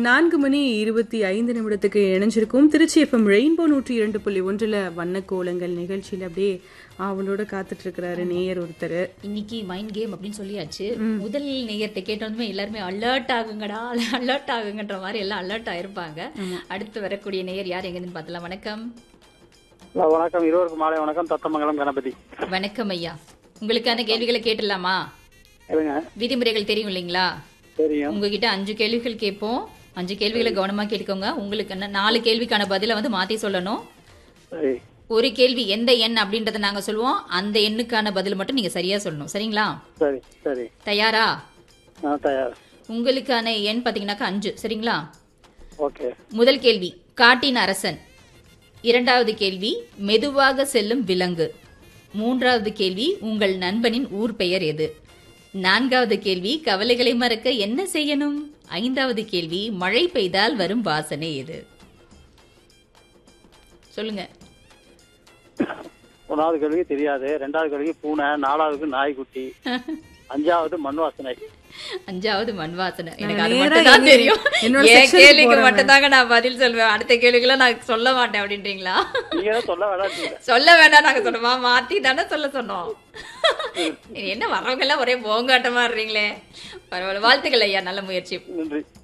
நான்கு மணி இருபத்தி ஐந்து நிமிடத்துக்கு இணைஞ்சிருக்கும் திருச்சி எஃப்எம் ரெயின்போ நூற்றி இரண்டு புள்ளி ஒன்றில் வண்ணக்கோலங்கள் நிகழ்ச்சியில் அப்படியே அவளோட காத்துட்டு இருக்கிறாரு நேயர் ஒருத்தர் இன்னைக்கு மைண்ட் கேம் அப்படின்னு சொல்லியாச்சு முதல் நேயர்கிட்ட கேட்டதுமே எல்லாருமே அலர்ட் ஆகுங்கடா அலர்ட் ஆகுங்கன்ற மாதிரி எல்லாம் அலர்ட் ஆயிருப்பாங்க அடுத்து வரக்கூடிய நேயர் யார் எங்கன்னு பார்த்தலாம் வணக்கம் ஹலோ வணக்கம் இருவருக்கும் மாலை வணக்கம் தத்தமங்கலம் கணபதி வணக்கம் ஐயா உங்களுக்கான கேள்விகளை கேட்டுடலாமா சொல்லுங்க விதிமுறைகள் தெரியும் இல்லைங்களா தெரியும் உங்ககிட்ட அஞ்சு கேள்விகள் கேட்போம் அஞ்சு கேள்விகளை கவனமா கேட்டுக்கோங்க உங்களுக்கு என்ன நாலு கேள்விக்கான பதிலை வந்து மாத்தி சொல்லணும் சரி ஒரு கேள்வி எந்த எண் அப்படின்றத நாங்க சொல்லுவோம் அந்த எண்ணுக்கான பதில் மட்டும் நீங்க சரியா சொல்லணும் சரிங்களா சரி சரி தயாரா நான் தயார் உங்களுக்கான எண் பாத்தீங்கன்னாக்கா அஞ்சு சரிங்களா ஓகே முதல் கேள்வி காட்டின் அரசன் இரண்டாவது கேள்வி மெதுவாக செல்லும் விலங்கு மூன்றாவது கேள்வி உங்கள் நண்பனின் ஊர் பெயர் எது நான்காவது கேள்வி கவலைகளை மறக்க என்ன செய்யணும் ஐந்தாவது கேள்வி மழை பெய்தால் வரும் வாசனை எது சொல்லுங்க ஒன்றாவது கேள்வி தெரியாது ரெண்டாவது கேள்வி பூனை நாலாவதுக்கு நாய்க்குட்டி அஞ்சாவது மண் வாசனை அஞ்சாவது மண் வாசனை எனக்கு நான் அது நேரா மட்டும் தான் எங்க- தெரியும் என்னோட என் sectionக்கு கேள்விக்கு போறேன் மட்டும் தாங்க நான் பதில் சொல்வேன் அடுத்த கேள்விக்கெல்லாம் நான் சொல்ல மாட்டேன் அப்படின்றீங்களா நீங்க தான் சொல்ல வேணாம் சொல்ல வேண்டாம் நாங்க சொன்னோமா மாத்தி தானே சொல்ல சொன்னோம் என்ன வரவங்க எல்லாம் ஒரே போங்காட்டமா இருறீங்களே பரவாயில்ல வாழ்த்துக்கள் ஐயா நல்ல முயற்சி நன்றி